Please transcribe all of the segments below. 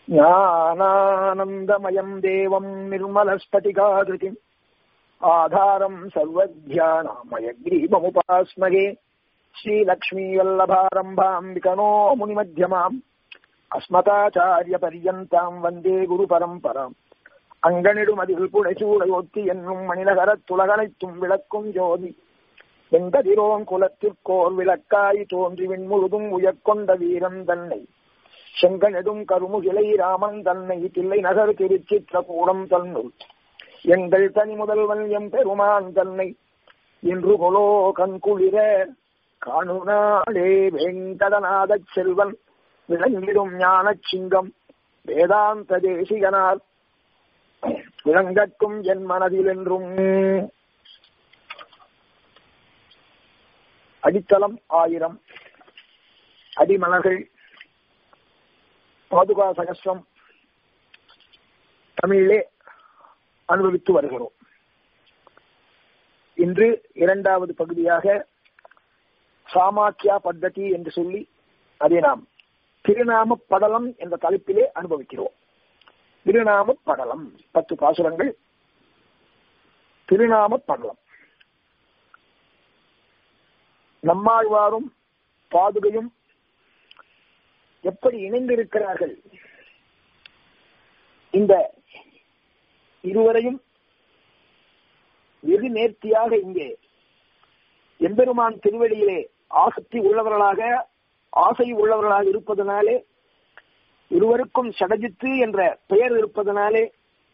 ज्ञानानन्दमयम् देवम् निर्मलस्फटिकाकृतिम् आधारम् सर्वध्यानामयग्रीवमुपास्महे श्रीलक्ष्मीवल्लभारम्भाम् विकनो मुनिमध्यमाम् अस्मताचार्यपर्यन्ताम् वन्दे गुरुपरम्पराम् அங்கனிடுமதில் புடைசூடையொத்தி என்னும் மணிநகரத் துலகனைத்தும் விளக்கும் ஜோதி வெங்கதிரோன் குலத்திற்கோர் விளக்காய் தோன்றி விண்முழுதும் உயர்கொண்ட வீரன் தன்னை செங்கனெடும் கருமுகிலை ராமன் தன்னை தில்லை நகர் திருச்சித்திரகூடம் தன்னுள் எங்கள் தனி முதல்வன் எம் பெருமான் தன்னை என்று கொலோ கண்குளிர காணுநாளே வெங்கடநாதச் செல்வன் விளங்கிடும் ஞானச் சிங்கம் வேதாந்த தேசிகனால் விளங்கட்டும் என் மனதில் என்றும் அடித்தளம் ஆயிரம் அடிமலர்கள் பாதுகா சகஸ்ரம் தமிழிலே அனுபவித்து வருகிறோம் இன்று இரண்டாவது பகுதியாக சாமாக்கியா பத்ததி என்று சொல்லி அதை நாம் திருநாம படலம் என்ற தலைப்பிலே அனுபவிக்கிறோம் திருநாம படலம் பத்து பாசுரங்கள் திருநாம படலம் நம்மாழ்வாரும் பாதுகையும் எப்படி இணைந்திருக்கிறார்கள் இந்த இருவரையும் வெகு நேர்த்தியாக இங்கே எம்பெருமான் திருவடியிலே ஆசக்தி உள்ளவர்களாக ஆசை உள்ளவர்களாக இருப்பதனாலே இருவருக்கும் சடஜித்து என்ற பெயர் இருப்பதனாலே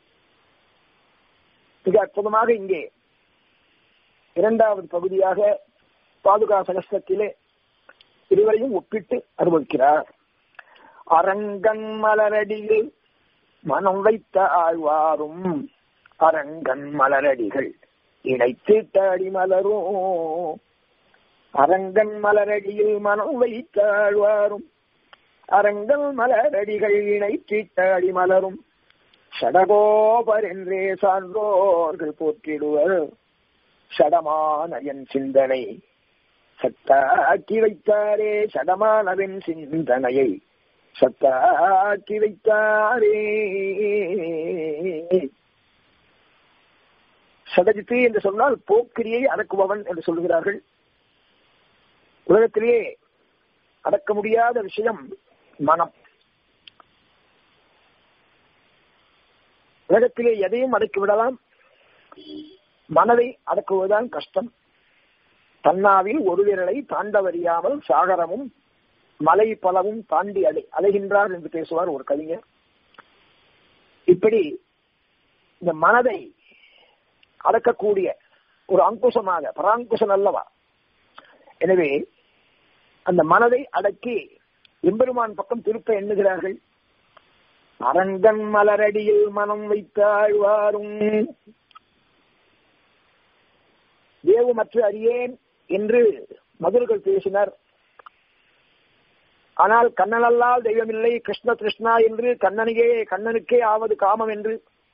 மிக அற்புதமாக இங்கே இரண்டாவது பகுதியாக பாதுகா சகஸ்திலே இருவரையும் ஒப்பிட்டு அனுபவிக்கிறார் அரங்கன் மலரடியில் மனம் வைத்த ஆழ்வாரும் அரங்கன் மலரடிகள் இணைத்து தாடி மலரும் அரங்கன் மலரடியில் மனம் வைத்த ஆழ்வாரும் அரங்கல் மலரடிகள் இணைத்து தாடி மலரும் சடகோபர் என்றே சான்றோர்கள் போற்றிடுவர் சடமான என் சிந்தனை சத்தாக்கி வைத்தாரே சடமானவன் சிந்தனையை சத்தாக்கி வைத்தாரே சடஜித்து என்று சொன்னால் போக்கிரியை அடக்குபவன் என்று சொல்லுகிறார்கள் உலகத்திலேயே அடக்க முடியாத விஷயம் மனம் உலகத்திலே எதையும் அடக்கி விடலாம் மனதை அடக்குவதுதான் கஷ்டம் தன்னாவில் ஒரு விரலை தாண்டவறியாமல் சாகரமும் மலை பலவும் தாண்டி அலை அலைகின்றார் என்று பேசுவார் ஒரு கவிஞர் இப்படி இந்த மனதை அடக்கக்கூடிய ஒரு அங்குசமாக பராங்குசம் அல்லவா எனவே அந்த மனதை அடக்கி எம்பெருமான் பக்கம் திருப்ப எண்ணுகிறார்கள் அரங்கன் மலரடியில் மனம் வைத்தாழ்வாரும் தேவமற்ற அறியேன் என்று மதுர்கள் பேசினர் ஆனால் கண்ணனல்லால் தெய்வமில்லை கிருஷ்ண கிருஷ்ணா என்று கண்ணனுக்கே கண்ணனுக்கே ஆவது காமம் என்று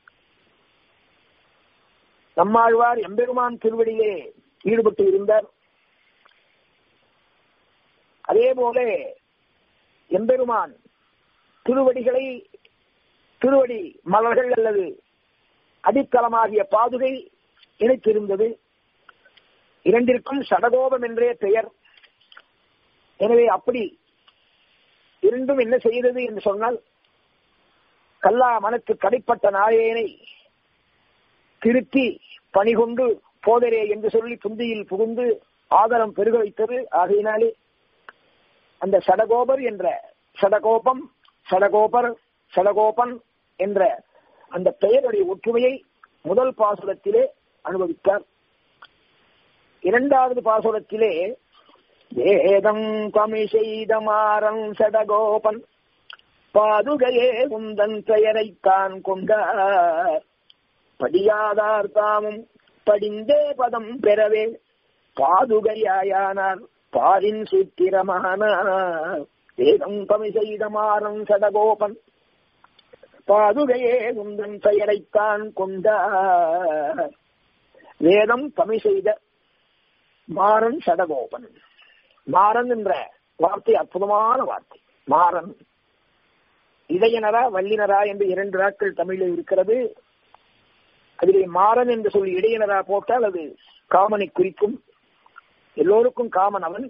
நம்மாழ்வார் எம்பெருமான் திருவடியிலே ஈடுபட்டு இருந்தார் அதே போல எம்பெருமான் திருவடிகளை திருவடி மலர்கள் அல்லது அடித்தளமாகிய பாதுகை இணைத்திருந்தது இரண்டிற்கும் சடகோபம் என்றே பெயர் எனவே அப்படி இரண்டும் என்ன செய்தது என்று சொன்னால் கல்லா மனத்து கடைப்பட்ட நாயேனை திருத்தி பணிகொண்டு போதரே என்று சொல்லி புந்தியில் புகுந்து ஆதரம் பெருக வைத்தது ஆகையினாலே அந்த சடகோபர் என்ற சடகோபம் சடகோபர் சடகோபன் என்ற அந்த பெயருடைய ஒற்றுமையை முதல் பாசுரத்திலே அனுபவித்தார் இரண்டாவது பாசுரத்திலே வேதம் கமி செய்த மாறன் சடகோபன் பாதுகையே உந்தன் பெயரை தான் கொண்டார் படியாதார் தாமும் படிந்தே பதம் பெறவே பாதுகையாயானார் பாரின் சூத்திரமானார் வேதம் கமி செய்த மாறன் சடகோபன் பாதுகையே உந்தன் பெயரைத்தான் கொண்டார் வேதம் கமி செய்த மாறன் சடகோபன் மாறன் என்ற வார்த்தை அற்புதமான வார்த்தை மாறன் இடையனரா வல்லினரா என்று இரண்டு நாட்கள் தமிழில் இருக்கிறது அதிலே மாறன் என்று சொல்லி இடையனரா போட்டால் அது காமனை குறிக்கும் எல்லோருக்கும் காமன் அவன்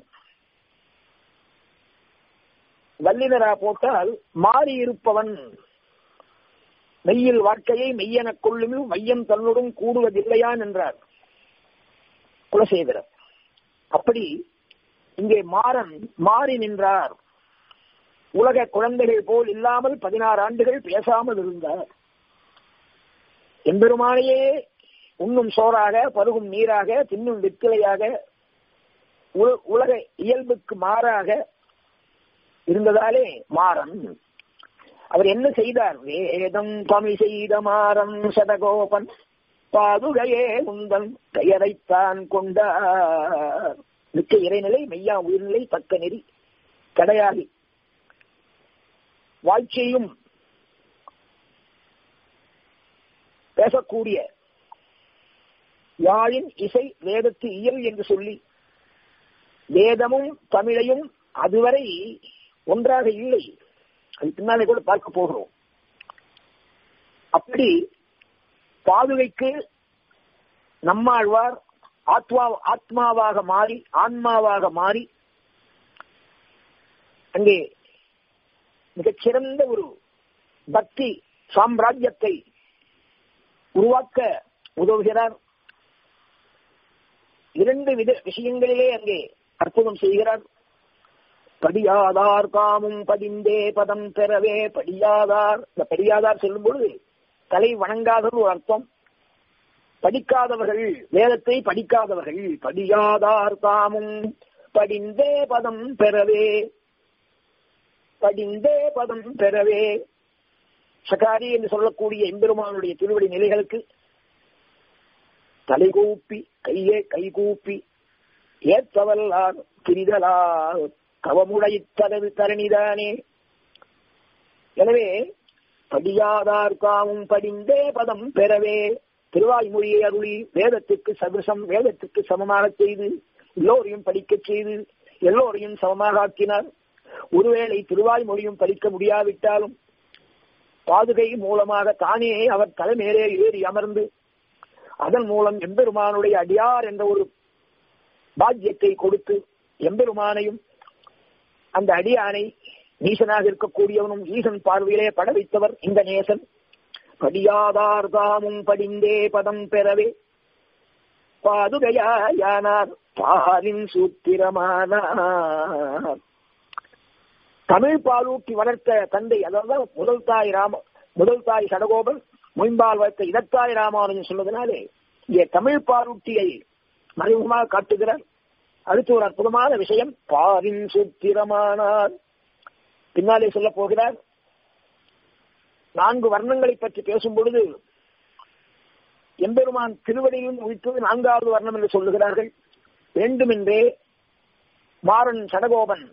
வல்லினரா போட்டால் மாறி இருப்பவன் மெய்யில் வாழ்க்கையை மெய்யெனக் கொள்ளும் மையம் தன்னுடன் கூடுவதில்லையான் என்றார் குலசேகரர் அப்படி இங்கே மாறன் மாறி நின்றார் உலக குழந்தைகள் போல் இல்லாமல் பதினாறு ஆண்டுகள் பேசாமல் இருந்தார் எம்பெருமானையே உண்ணும் சோறாக பருகும் நீராக தின்னும் வெற்றிலையாக உலக இயல்புக்கு மாறாக இருந்ததாலே மாறன் அவர் என்ன செய்தார் வேதம் தமிழ் செய்த மாறன் சதகோபன் பாதுகையே முந்தன் பெயரைத்தான் கொண்டார் மிக்க இறைநிலை மெய்யா உயிர்நிலை தக்க நெறி கடையாகி வாழ்க்கையும் பேசக்கூடிய யாழின் இசை வேதத்து இயல் என்று சொல்லி வேதமும் தமிழையும் அதுவரை ஒன்றாக இல்லை அது பின்னாலே கூட பார்க்க போகிறோம் அப்படி பாதுகைக்கு நம்மாழ்வார் ஆத்மா ஆத்மாவாக மாறி ஆன்மாவாக மாறி அங்கே மிகச்சிறந்த ஒரு பக்தி சாம்ராஜ்யத்தை உருவாக்க உதவுகிறார் இரண்டு வித விஷயங்களிலே அங்கே அற்புதம் செய்கிறார் படியாதார் காமும் பதிந்தே பதம் பெறவே படியாதார் இந்த படியாதார் சொல்லும் பொழுது தலை வணங்காதது ஒரு அர்த்தம் படிக்காதவர்கள் வேதத்தை படிக்காதவர்கள் படியாதார் தாமும் படிந்தே பதம் பெறவே படிந்தே பதம் பெறவே சகாரி என்று சொல்லக்கூடிய எம்பெருமானுடைய திருவடி நிலைகளுக்கு தலைகூப்பி கையே கைகூப்பி ஏற்றவல்லார் திரிதலால் கவமுடைத்தனது தரணிதானே எனவே படியாதார் காமும் படிந்தே பதம் பெறவே திருவாய்மொழியை அருளி வேதத்துக்கு சதுசம் வேதத்துக்கு சமமாக செய்து எல்லோரையும் படிக்கச் செய்து எல்லோரையும் சமமாக ஆக்கினார் ஒருவேளை திருவாய்மொழியும் படிக்க முடியாவிட்டாலும் பாதுகை மூலமாக தானே அவர் தலைமேலே ஏறி அமர்ந்து அதன் மூலம் எம்பெருமானுடைய அடியார் என்ற ஒரு பாக்கியத்தை கொடுத்து எம்பெருமானையும் அந்த அடியானை நீசனாக இருக்கக்கூடியவனும் ஈசன் பார்வையிலே பட வைத்தவர் இந்த நேசன் படியாதார் தாமும் படிந்தே பதம் பெறவே பாதுகையானார் பாலின் சூத்திரமானார் தமிழ் பாலூட்டி வளர்த்த தந்தை அதாவது முதல் தாய் ராம முதல் தாய் சடகோபன் மொயம்பால் வளர்த்த இதத்தாய் ராமானுஜன் சொல்வதனாலே இங்கே தமிழ் பாலூட்டியை மறைமுகமாக காட்டுகிறார் அடுத்து ஒரு அற்புதமான விஷயம் பாரின் சூத்திரமானார் பின்னாலே சொல்ல போகிறார் நான்கு வர்ணங்களை பற்றி பேசும் பொழுது எம்பெருமான் திருவடியும் உயிர்த்தது நான்காவது வர்ணம் என்று சொல்லுகிறார்கள் வேண்டுமென்றே மாறன் சடகோபன்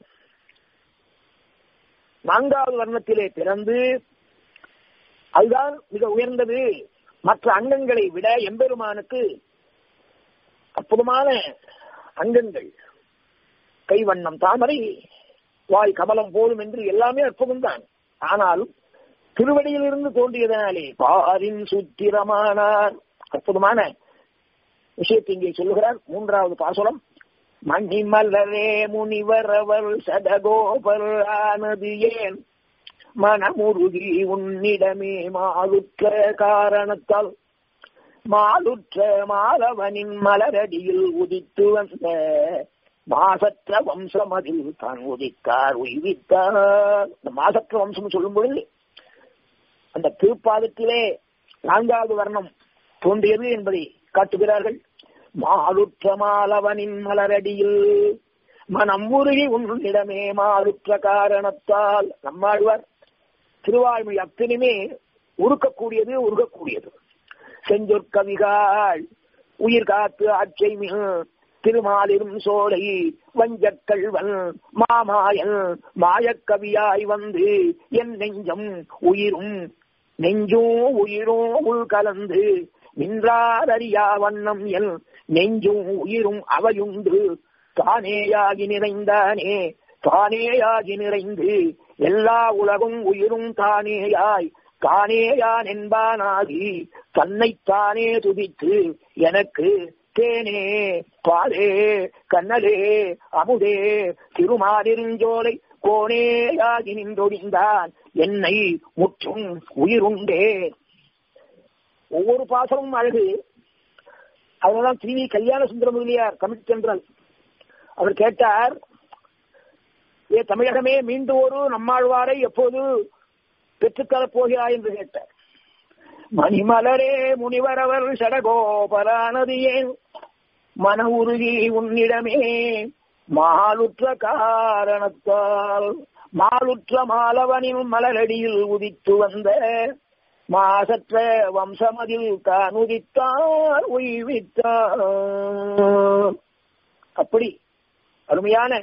நான்காவது வர்ணத்திலே பிறந்து அதுதான் மிக உயர்ந்தது மற்ற அங்கங்களை விட எம்பெருமானுக்கு அற்புதமான அங்கங்கள் கைவண்ணம் தாமரை வாய் கமலம் போலும் என்று எல்லாமே அற்புதம்தான் ஆனாலும் திருவடியில் இருந்து தோன்றியதனாலே பாரின் சுத்திரமானார் அற்புதமான விஷயத்தை இங்கே சொல்லுகிறார் மூன்றாவது பாசுரம் மணிமலரே முனிவர் அவர் சதகோபர் ஆனது ஏன் மனமுருகி உன்னிடமே மாலுற்ற காரணத்தால் மாலுற்ற மாலவனின் மலரடியில் உதித்து வந்த மாசற்ற வம்சம் அதில் தான் உதித்தார் உய்வித்தார் இந்த மாசற்ற வம்சம் சொல்லும் பொழுது அந்த திருப்பாதத்திலே நான்காவது வர்ணம் தோன்றியது என்பதை காட்டுகிறார்கள் மாலுற்ற மாலவனின் மலரடியில் மனம் உருகி உன்னிடமே மாலுற்ற காரணத்தால் நம்மாழ்வார் திருவாய்மொழி அத்தனையுமே உருக்கக்கூடியது உருகக்கூடியது செஞ்சொற்கவிகாள் உயிர் காத்து ஆட்சை திருமாலிரும் சோலை வஞ்சக்கல்வன் மாமாயன் மாயக்கவியாய் வந்து என் நெஞ்சம் உயிரும் நெஞ்சும் உயிரும் உள் கலந்து நின்றாரறியா வண்ணம் என் நெஞ்சும் உயிரும் அவையுண்டு தானேயாகி நிறைந்தானே தானேயாகி நிறைந்து எல்லா உலகும் உயிரும் தானேயாய் தானேயான் என்பானாகி தன்னைத்தானே துதித்து எனக்கு தேனே பாலே கண்ணலே அமுதே திருமாலிருஞ்சோலை கோனேயாகி நின்றொழிந்தான் என்னை முற்றும் உயிருண்டே ஒவ்வொரு பாசமும் அழகு அதனால்தான் திருவி கல்யாண சுந்தர முதலியார் தமிழ் சென்றால் அவர் கேட்டார் ஏ தமிழகமே மீண்டும் ஒரு நம்மாழ்வாரை எப்போது பெற்றுத்தரப் போகிறாய் என்று கேட்டார் மணிமலரே முனிவரவர் சடகோபரானது ஏன் மன உருகி உன்னிடமே மாலுற்ற காரணத்தால் மாலுற்ற மாலவனின் மலரடியில் உதித்து வந்த மாசற்ற வம்சமதில் தான் உதித்தார் உய்வித்தார் அப்படி அருமையான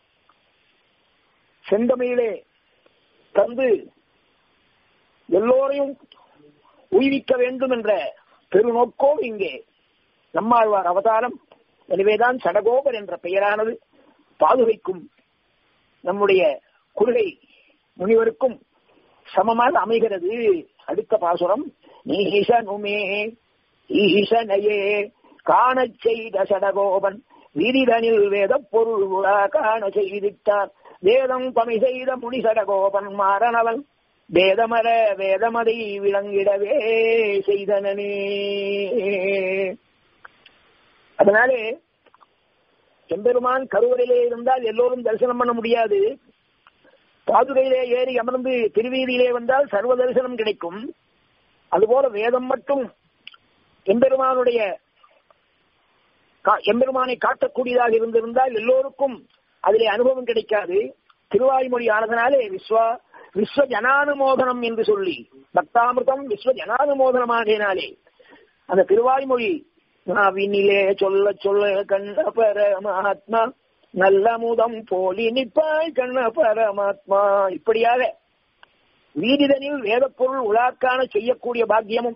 செந்தமிழிலே தந்து எல்லோரையும் உய்விக்க வேண்டும் என்ற பெருநோக்கோடு இங்கே நம்மாழ்வார் அவதாரம் எனவேதான் சடகோபர் என்ற பெயரானது பாதுகைக்கும் நம்முடைய குருகை முனிவருக்கும் சமமாக அமைகிறது அடுத்த பாசுரம் நீசனுமே ஈசனையே காணச் செய்த சடகோபன் விரிதனில் வேத பொருள் உலா காண செய்திட்டார் வேதம் பமி செய்த முனி சடகோபன் மாறனவன் வேதமர வேதமதை விளங்கிடவே செய்தனனே அதனாலே எம்பெருமான் கருவறையிலே இருந்தால் எல்லோரும் தரிசனம் பண்ண முடியாது பாதுகையிலே ஏறி அமர்ந்து திருவீதியிலே வந்தால் சர்வ தரிசனம் கிடைக்கும் அதுபோல வேதம் மட்டும் எம்பெருமானுடைய எம்பெருமானை காட்டக்கூடியதாக இருந்திருந்தால் எல்லோருக்கும் அதிலே அனுபவம் கிடைக்காது திருவாய்மொழி ஆனதனாலே விஸ்வா விஸ்வ ஜனானுமோதனம் என்று சொல்லி பக்தாமிர்தம் விஸ்வ ஜனானுமோதனமாகினாலே அந்த திருவாய்மொழி நாவினிலே சொல்ல சொல்ல கண்ண பரமாத்மா நல்ல முதம் போலி நிப்பாய் கண்ண பரமாத்மா இப்படியாக வீதிதனில் வேதப்பொருள் உலாக்கான செய்யக்கூடிய பாக்கியமும்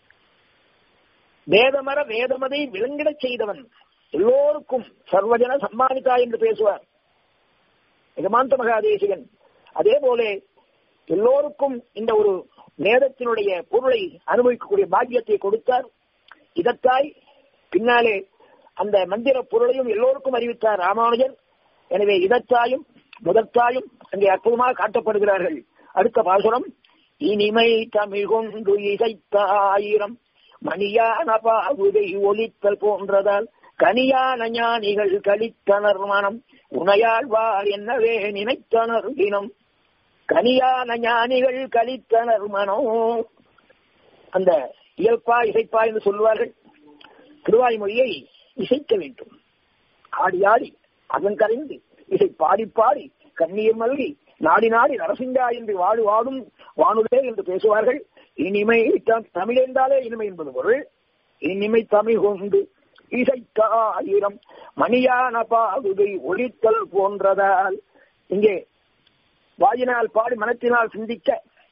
வேதமர வேதமதை விளங்கிடச் செய்தவன் எல்லோருக்கும் சர்வஜன சம்மானிதா என்று பேசுவார் எஜமாந்த மகாதேசிகன் அதே போல எல்லோருக்கும் இந்த ஒரு வேதத்தினுடைய பொருளை அனுபவிக்கக்கூடிய பாக்கியத்தை கொடுத்தார் இதத்தாய் பின்னாலே அந்த மந்திர பொருளையும் எல்லோருக்கும் அறிவித்தார் ராமானுஜர் எனவே இதத்தாயும் முதற்காயும் அங்கே அற்புதமாக காட்டப்படுகிறார்கள் அடுத்த பாசுரம் இனிமை தமிழ் கொண்டு இசைத்த ஆயிரம் மணியான பாவுதை ஒலித்தல் போன்றதால் கனியான ஞானிகள் கழித்தனர் மனம் உனையாழ்வார் என்னவே நினைத்தனர் தினம் கனியான ஞானிகள் கழித்தனர் மனம் அந்த இயல்பா இசைப்பா என்று சொல்லுவார்கள் திருவாய்மொழியை இசைக்க வேண்டும் ஆடி ஆடி அதன் கரைந்து இசை பாடி பாடி கண்ணீர் மல்கி நாடி நாடி நரசிங்கா என்று வாடு வாடும் வானுதே என்று பேசுவார்கள் இனிமை தமிழ் என்றாலே இனிமை என்பது பொருள் இனிமை தமிழ் கொண்டு இசைக்காயிரம் மணியான பாகுதை ஒழித்தல் போன்றதால் இங்கே வாயினால் பாடி மனத்தினால் சிந்திக்க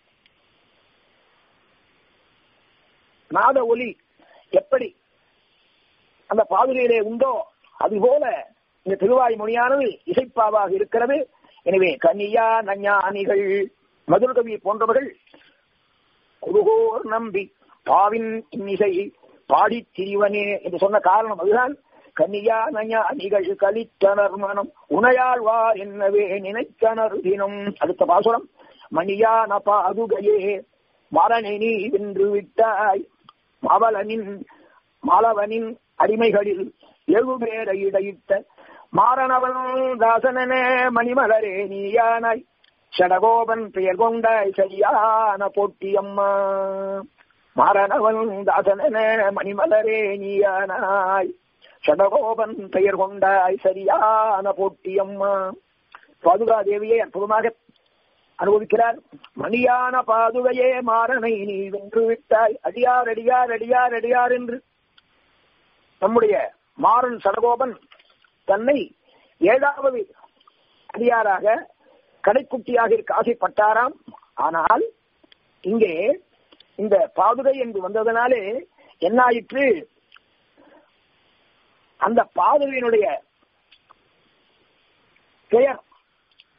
நாத ஒலி எப்படி அந்த பாதுகையிலே உண்டோ அதுபோல இந்த திருவாய் மொழியானது இசைப்பாவாக இருக்கிறது எனவே கன்னியா நஞானிகள் மதுரகவி போன்றவர்கள் குருகோர் நம்பி பாவின் இன்னிசை பாடி திரிவனே என்று சொன்ன காரணம் அதுதான் கன்னியா நஞானிகள் கலித்தனர் மனம் உணையாழ்வார் என்னவே நினைத்தனர் தினம் அடுத்த பாசுரம் மணியான பாதுகையே மரணை நீ வென்று விட்டாய் மாவலனின் மாலவனின் அடிமைகளில் எழு பேரை இடையிட்ட மாறனவன் தாசனன மணிமலரே நீயானாய் சடகோபன் பெயர் கொண்டாய் சரியான போட்டியம்மா மாறனவன் தாசனன மணிமலரே நீயானாய் சடகோபன் பெயர் கொண்டாய் சரியான போட்டியம்மா பாதுகா தேவியை அற்புதமாக அனுபவிக்கிறார் மணியான பாதுகையே மாறனை நீ வென்று விட்டாய் அடியார் அடியார் அடியார் அடியார் என்று நம்முடைய மாறன் சடகோபன் தன்னை ஏழாவது அடியாராக கடைக்குட்டியாக இருக்க ஆசைப்பட்டாராம் ஆனால் இங்கே இந்த பாதுகை என்று வந்ததனாலே என்னாயிற்று அந்த பாதுகையினுடைய பெயர்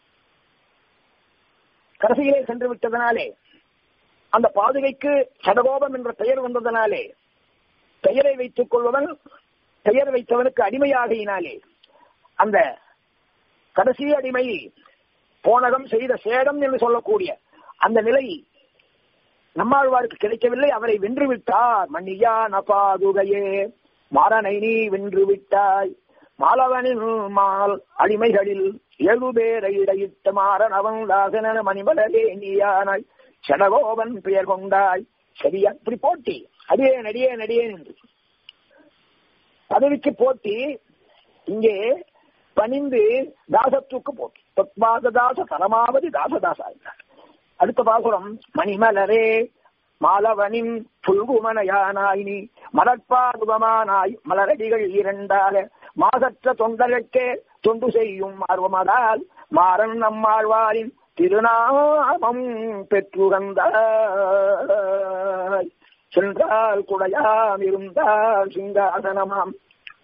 கடைசியிலே சென்று விட்டதனாலே அந்த பாதுகைக்கு சடகோபம் என்ற பெயர் வந்ததனாலே பெயரை வைத்துக் கொள்வதன் பெயர் வைத்தவனுக்கு அடிமையாகையினாலே அந்த கடைசி அடிமை போனகம் செய்த சேடம் என்று சொல்லக்கூடிய அந்த நிலை நம்மாழ்வாருக்கு கிடைக்கவில்லை அவரை வென்று விட்டார் மன்னியா நபாதுகையே மாறனை நீ வென்று விட்டாய் மாலவனின் மால் அடிமைகளில் ஏழு பேரை இடையிட்ட மாறன் அவன் தாசன மணிமலரே நீயானாய் சடகோபன் பெயர் கொண்டாய் சரி அப்படி போட்டி அடியே நடியே நடியே என்று பதவிக்கு போட்டி இங்கே பணிந்து தாசத்துக்கு போட்டி தத்வாததாச பரமாவதி தாசதாசா என்றார் அடுத்த பாசுரம் மணிமலரே மாலவனின் புல்குமனையானாய் நீ மலர்பாதுகமானாய் மலரடிகள் இரண்டாக மாசற்ற தொண்டர்களுக்கே தொண்டு செய்யும் ஆர்வமதால் மாறன் நம்மாழ்வாரின் திருநாமம் பெற்றுகந்தாய் சென்றால் குடையாம் இருந்தால் சிங்காசனமாம்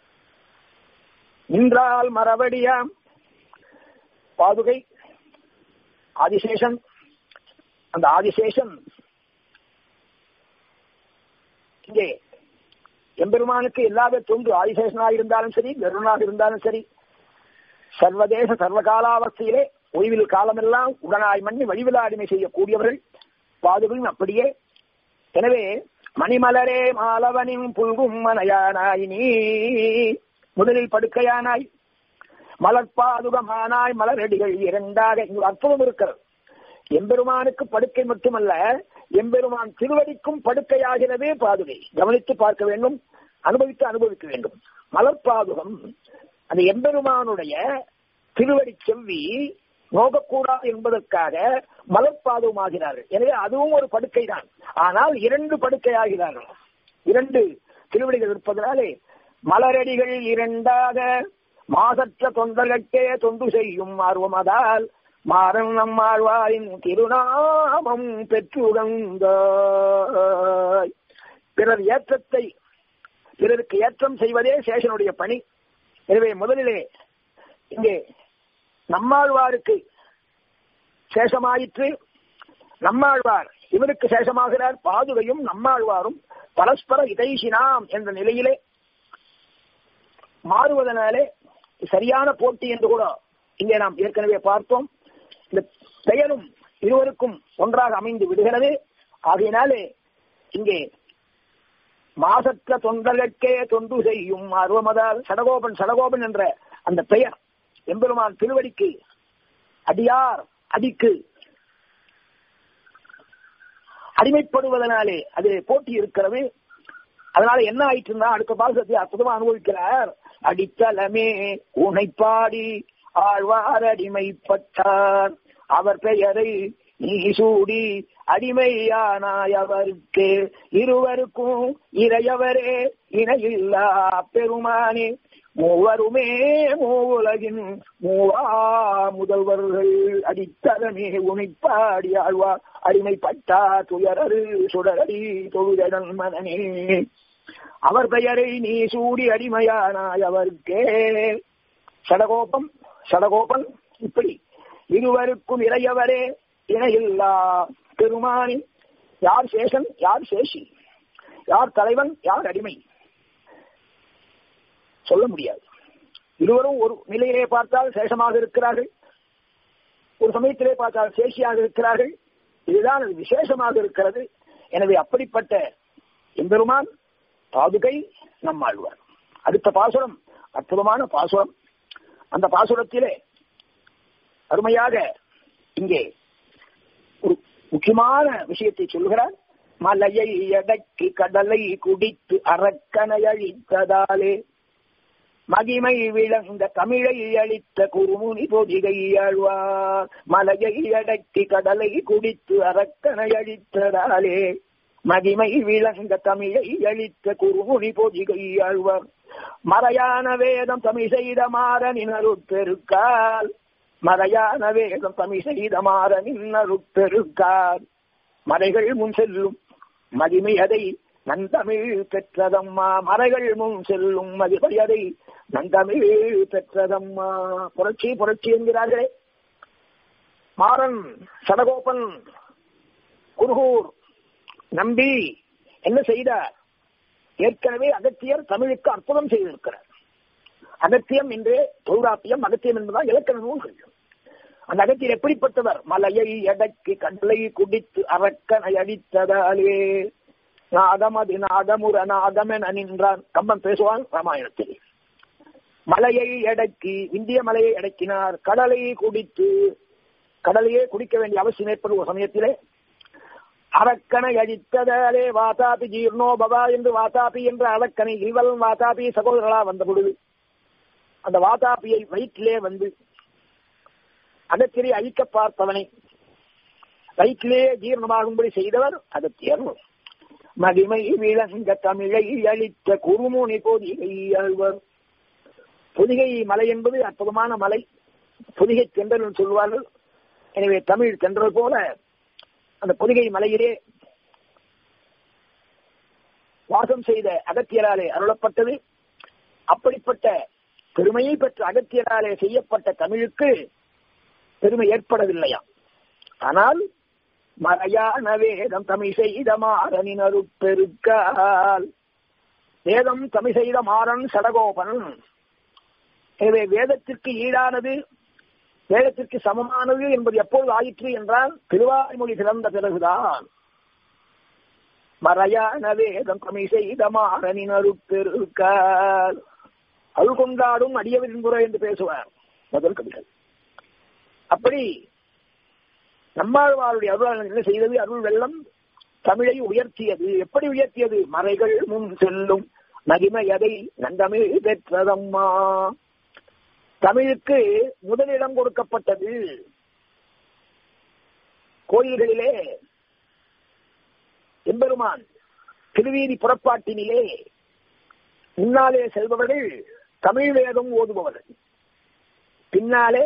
நின்றால் மரபடியாம் பாதுகை ஆதிசேஷன் அந்த ஆதிசேஷன் இங்கே எம்பெருமானுக்கு எல்லாத தொண்டு ஆதிசேஷனாக இருந்தாலும் சரி கருணாக இருந்தாலும் சரி சர்வதேச சர்வகாலாவஸ்தையிலே ஓய்வில் காலமெல்லாம் உடனாய் மண்ணி வழிவிலாடிமை செய்யக்கூடியவர்கள் பாதுகளும் அப்படியே எனவே மணிமலரே மாலவனின் புல்கும் மனையானாய் நீ முதலில் படுக்கையானாய் மலர்பாதுகமானாய் மலரடிகள் இரண்டாக இங்கு அற்புதம் இருக்கிறது எம்பெருமானுக்கு படுக்கை மட்டுமல்ல எம்பெருமான் திருவடிக்கும் படுக்கையாகிறது பாதுகை கவனித்து பார்க்க வேண்டும் அனுபவித்து அனுபவிக்க வேண்டும் மலர்பாதுகம் அந்த எம்பெருமானுடைய திருவடி செவ்வி நோகக்கூடாது என்பதற்காக மலர்பாதுகமாகிறார்கள் எனவே அதுவும் ஒரு படுக்கை தான் ஆனால் இரண்டு படுக்கையாகிறார்கள் இரண்டு திருவடிகள் இருப்பதனாலே மலரடிகள் இரண்டாக மாசற்ற தொண்டர்கட்டே தொண்டு செய்யும் ஆர்வமதால் மாறன் நம்மாழ்வாரின் திருநாமம் பெற்றுகந்த பிறர் ஏற்றத்தை பிறருக்கு ஏற்றம் செய்வதே சேஷனுடைய பணி எனவே முதலிலே இங்கே நம்மாழ்வாருக்கு சேஷமாயிற்று நம்மாழ்வார் இவருக்கு சேஷமாகிறார் பாதுகையும் நம்மாழ்வாரும் பரஸ்பர இதைசினாம் என்ற நிலையிலே மாறுவதனாலே சரியான போட்டி என்று கூட இங்கே நாம் ஏற்கனவே பார்த்தோம் இந்த பெயரும் இருவருக்கும் ஒன்றாக அமைந்து விடுகிறது ஆகையினாலே இங்கே மாசற்ற தொண்டர்களுக்கே தொண்டு செய்யும் ஆர்வமதால் சடகோபன் சடகோபன் என்ற அந்த பெயர் எம்பெருமான் திருவடிக்கு அடியார் அடிக்கு அடிமைப்படுவதனாலே அது போட்டி இருக்கிறது அதனால என்ன ஆயிட்டுன்னா அடுத்த பாசத்தை அற்புதமா அனுபவிக்கிறார் அடித்தளமே உனைப்பாடி ஆழ்வார் அடிமைப்பட்டார் அவர் பெயரை நீ சூடி அடிமையானாய் அவருக்கு இருவருக்கும் இறையவரே இணையில்லா பெருமானே மூவருமே மூவுலகின் மூவா முதல்வர்கள் அடித்தரமே உனைப்பாடி ஆழ்வார் அடிமைப்பட்டா துயரரு சுடரடி தொழுதன் மனனே அவர் பெயரை நீ சூடி அடிமையானாய் அவருக்கே சடகோபம் சடகோபன் இப்படி இருவருக்கும் இறையவரே இணையில்லா பெருமானி யார் சேஷன் யார் சேஷி யார் தலைவன் யார் அடிமை சொல்ல முடியாது இருவரும் ஒரு நிலையிலே பார்த்தால் சேஷமாக இருக்கிறார்கள் ஒரு சமயத்திலே பார்த்தால் சேஷியாக இருக்கிறார்கள் இதுதான் அது விசேஷமாக இருக்கிறது எனவே அப்படிப்பட்ட எம்பெருமான் பாதுகை நம்மாழ்வார் அடுத்த பாசுரம் அற்புதமான பாசுரம் அந்த பாசுரத்திலே அருமையாக இங்கே ஒரு முக்கியமான விஷயத்தை சொல்கிறார் மலையை அடக்கி கடலை குடித்து அரக்கனை அழித்ததாலே மகிமை விளந்த தமிழை அளித்த குருமுனி பொதிகை ஆழ்வார் மலையை அடக்கி கடலை குடித்து அரக்கனை அழித்ததாலே மகிமை விளந்த தமிழை அளித்த குருமுனி பொதிகை ஆழ்வார் மறையான வேதம் தமிழ் செய்த மாறனின் அருட்பெருக்கால் மறையான வேதம் தமிழ் செய்த மாறனின் அருட்பெருக்கால் மறைகள் முன் செல்லும் மகிமை அதை நந்தமிழ் பெற்றதம்மா மறைகள் முன் செல்லும் மகிமை அதை நந்தமிழ் பெற்றதம்மா புரட்சி புரட்சி என்கிறார்களே மாறன் சடகோபன் குருகூர் நம்பி என்ன செய்தார் ஏற்கனவே அகத்தியர் தமிழுக்கு அற்புதம் செய்திருக்கிறார் அகத்தியம் என்று தொல்காப்பியம் அகத்தியம் என்பதுதான் இலக்கண நூல்கள் அந்த அகத்தியர் எப்படிப்பட்டவர் மலையை எடக்கி கடலை குடித்து அரக்கனை அடித்ததாலே நாதமது நாதமுர நாதமென நின்றான் கம்பன் பேசுவான் ராமாயணத்தில் மலையை எடக்கி இந்திய மலையை அடக்கினார் கடலை குடித்து கடலையே குடிக்க வேண்டிய அவசியம் ஏற்படும் ஒரு சமயத்திலே அரக்கனை அழித்ததாலே வாதாபி ஜீர்ணோ பவா என்று வாதாபி என்ற அரக்கனை இவள் வாதாபி சகோதரர்களா வந்த பொழுது அந்த வாதாபியை வயிற்றிலே வந்து அகத்திலே அழிக்க பார்த்தவனை வயிற்றிலே ஜீர்ணமாகும்படி செய்தவர் அகத்தியர் மகிமை விளங்க தமிழை அளித்த குருமுனி பொதிகை அழ்வர் பொதிகை மலை என்பது அற்புதமான மலை பொதிகை தென்றல் சொல்வார்கள் எனவே தமிழ் தென்றல் போல அந்த பொதிகை மலையிலே வாசம் செய்த அகத்தியராலே அருளப்பட்டது அப்படிப்பட்ட பெருமையை பெற்ற அகத்தியராலே செய்யப்பட்ட தமிழுக்கு பெருமை ஏற்படவில்லையா ஆனால் மறையான வேதம் தமிழ் செய்த மாறனின் அருட்பெருக்கால் வேதம் தமிழ் செய்த மாறன் சடகோபன் எனவே வேதத்திற்கு ஈடானது வேதத்திற்கு சமமானது என்பது எப்போது ஆயிற்று என்றால் திருவாய்மொழி சிறந்த பிறகுதான் மறையான வேதம் தமிழ் செய்த மாறனின் அருட்பெருக்கால் அருள் கொண்டாடும் அடியவரின் குறை என்று பேசுவார் முதல் கவிகள் அப்படி நம்மாழ்வாருடைய அருள் என்ன செய்தது அருள் வெள்ளம் தமிழை உயர்த்தியது எப்படி உயர்த்தியது மறைகள் முன் செல்லும் மகிமையதை நந்தமிழ் பெற்றதம்மா தமிழுக்கு முதலிடம் கொடுக்கப்பட்டது கோயில்களிலே எம்பெருமான் திருவீதி புறப்பாட்டினிலே முன்னாலே செல்பவர்கள் தமிழ் வேதம் ஓதுபவர்கள் பின்னாலே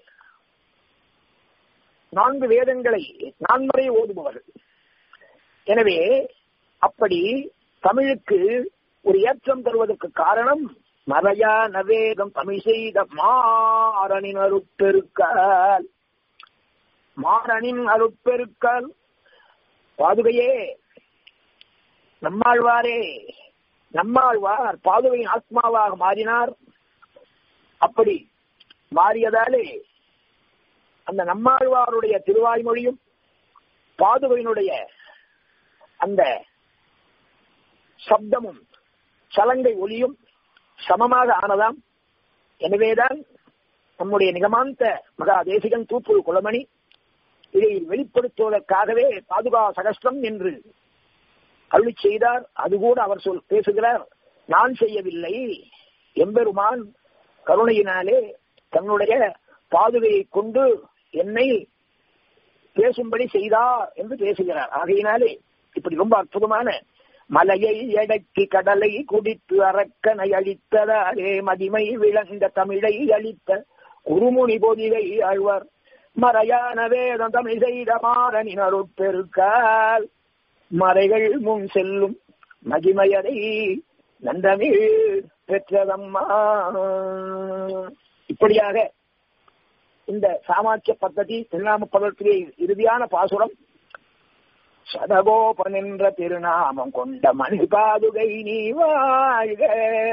நான்கு வேதங்களை நான்மறை ஓதுபவர்கள் எனவே அப்படி தமிழுக்கு ஒரு ஏற்றம் தருவதற்கு காரணம் மறையா நவேதம் தமிழ் செய்த மாறனின் அருட்பெருக்கால் மாறனின் அருட்பெருக்கால் பாதுகையே நம்மாழ்வாரே நம்மாழ்வார் பாதுகையின் ஆத்மாவாக மாறினார் அப்படி மாறியதாலே அந்த நம்மாழ்வாருடைய திருவாய்மொழியும் பாதுகையினுடைய அந்த சப்தமும் சலங்கை ஒலியும் சமமாக ஆனதாம் எனவேதான் நம்முடைய நிகமாந்த மகா தேசிகன் தூப்பு குலமணி இதை வெளிப்படுத்துவதற்காகவே பாதுகா சகஸ்டம் என்று அருளி செய்தார் அது கூட அவர் சொல் பேசுகிறார் நான் செய்யவில்லை எம்பெருமான் கருணையினாலே தன்னுடைய பாதுகையை கொண்டு என்னை பேசும்படி செய்தார் என்று பேசுகிறார் ஆகையினாலே இப்படி ரொம்ப அற்புதமான மலையை எடக்கி கடலை குடித்து அரக்கனை அழித்ததாலே மதிமை விளங்க தமிழை அளித்த குருமுனி பொதிகை ஆழ்வார் மறையான வேதம் தமிழ் செய்த மாறனின் அருட்பெருக்கால் மறைகள் முன் செல்லும் மகிமையதை நந்தமிழ் பெற்றதம்மா இப்படியாக இந்த சாமாக்கிய பദ്ധதி திருநாம பதத்திலே இறுதியான பாசுரம் சதகோபன் என்ற திருநாமம் கொண்ட மணி பாதுகை நீ வாழ்க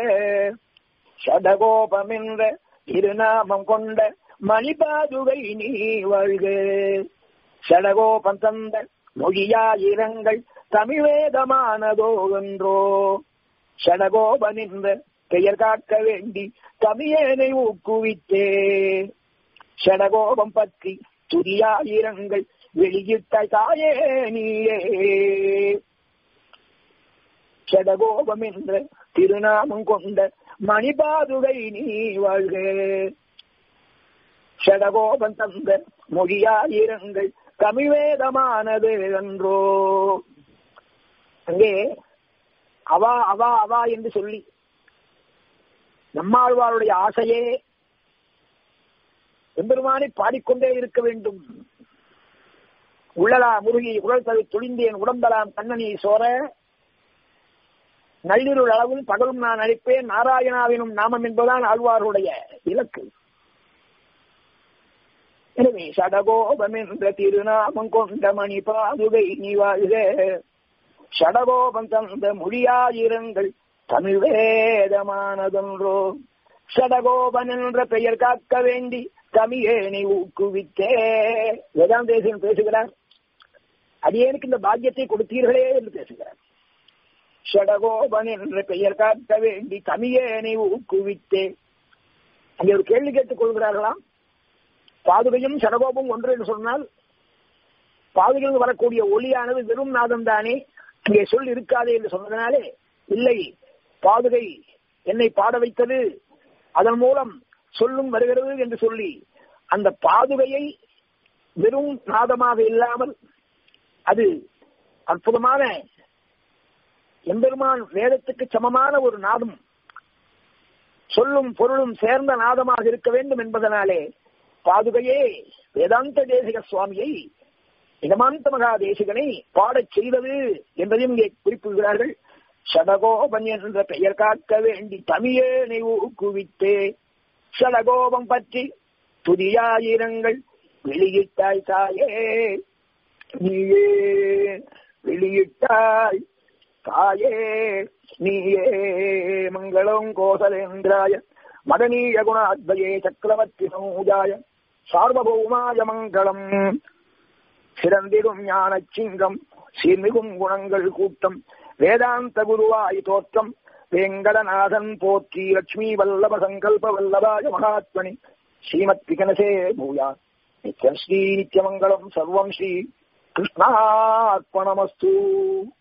சடகோபம் என்ற திருநாமம் கொண்ட மணி பாதுகை நீ வாழ்க சடகோபம் தந்த மொழியாயிரங்கள் தமிழ் வேதமானதோ என்றோ சடகோபன் என்ற பெயர் காக்க வேண்டி தமிழனை ஊக்குவித்தே சடகோபம் பற்றி துரியாயிரங்கள் வெளியிட்ட தாயே நீயே சடகோபம் என்ற திருநாமம் கொண்ட மணிபாதுகை நீ வாழ்க சடகோபம் தந்த மொழியாயிரங்கள் தமிழ்வேதமானது என்றோ அங்கே அவா அவா அவா என்று சொல்லி நம்மாழ்வாருடைய ஆசையே எம்பெருமானை பாடிக்கொண்டே இருக்க வேண்டும் உள்ளலா முருகி உடல் தவி துளிந்தேன் உடம்பலாம் கண்ணனி சோர நள்ளிருள் அளவும் பகலும் நான் அழைப்பேன் நாராயணாவினும் நாமம் என்பதுதான் ஆழ்வாருடைய இலக்கு எனவே சடகோபம் என்ற திருநாமம் கொண்ட மணி பாதுகை நீ வாழ்க சடகோபம் தந்த மொழியாயிரங்கள் தமிழ் வேதமானதொன்றோ சடகோபன் என்ற பெயர் காக்க வேண்டி தமிழேனை ஊக்குவித்தே வேதாந்தேசன் பேசுகிறார் அடியேனுக்கு இந்த பாக்கியத்தை கொடுத்தீர்களே என்று பேசுகிறார் ஷடகோபன் என்ற பெயர் காக்க வேண்டி தமிழேனை ஊக்குவித்தே அங்கே ஒரு கேள்வி கேட்டுக் கொள்கிறார்களாம் பாதுகையும் சடகோபம் ஒன்று என்று சொன்னால் பாதுகையில் வரக்கூடிய ஒளியானது வெறும் நாதம் தானே இங்கே சொல் இருக்காதே என்று சொன்னதனாலே இல்லை பாதுகை என்னை பாட வைத்தது அதன் மூலம் சொல்லும் வருகிறது என்று சொல்லி அந்த பாதுகையை வெறும் நாதமாக இல்லாமல் அது அற்புதமான எம்பெருமான் வேதத்துக்கு சமமான ஒரு நாதம் சொல்லும் பொருளும் சேர்ந்த நாதமாக இருக்க வேண்டும் என்பதனாலே பாதுகையே வேதாந்த தேசிக சுவாமியை இடமாந்த மகா தேசிகனை பாடச் செய்தது என்பதையும் இங்கே குறிப்பிடுகிறார்கள் சடகோபன் என்ற பெயர் காக்க வேண்டி தமிழேனை ஊக்குவித்தே சடகோபம் பற்றி துதியாயிரங்கள் வெளியிட்டாய் தாயே நீயே வெளியிட்டாய் தாயே நீயே மங்களம் கோசலேந்திராய மதனீய குணாத்வயே சக்கரவர்த்தி சமூஜாய சார்வபௌமாய மங்களம் சிறந்திடும் ஞான சிங்கம் சீர்மிகும் குணங்கள் கூட்டம் வேதாந்த குருவாய் தோற்றம் வேங்கடநாதன் போற்றி லட்சுமி வல்லப சங்கல்ப வல்லபாய மகாத்மனி ஸ்ரீமத் விகனசே பூயா நித்யம் ஸ்ரீ நித்யமங்கலம் சர்வம் ஸ்ரீ கிருஷ்ணார்ப்பணமஸ்து